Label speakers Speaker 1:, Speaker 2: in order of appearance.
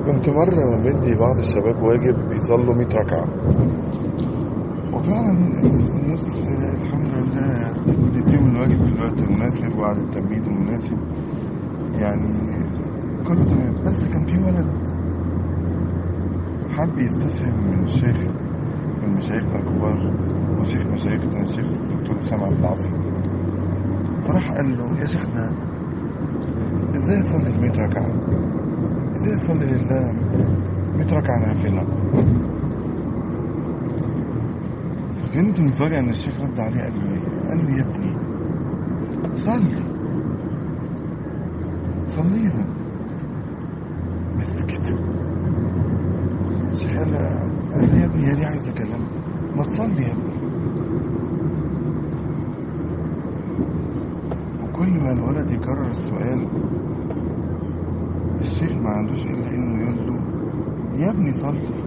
Speaker 1: كنت مرة مدي بعض الشباب واجب يصلوا 100 ركعة وفعلا الناس الحمد لله بتديهم الواجب في الوقت المناسب وعلى التمهيد المناسب يعني كله تمام بس كان في ولد حب يستفهم من الشيخ من مشايخنا الكبار وشيخ مشايخنا الشيخ الدكتور أسامة عبد العاصي فراح قال له يا شيخنا ازاي اصلي ال 100 ركعة؟ ازاي اصلي لله 100 ركعة نافلة؟ فكانت المفاجأة ان الشيخ رد عليه قال له ايه؟ قال له يا ابني صلي صليهم بس كده الشيخ قال له قال له يا ابني هي دي عايزة كلام ما تصلي يا ابني وكل ما الولد يكرر السؤال الشيخ ما عندوش الا انه يقول له يا ابني صلي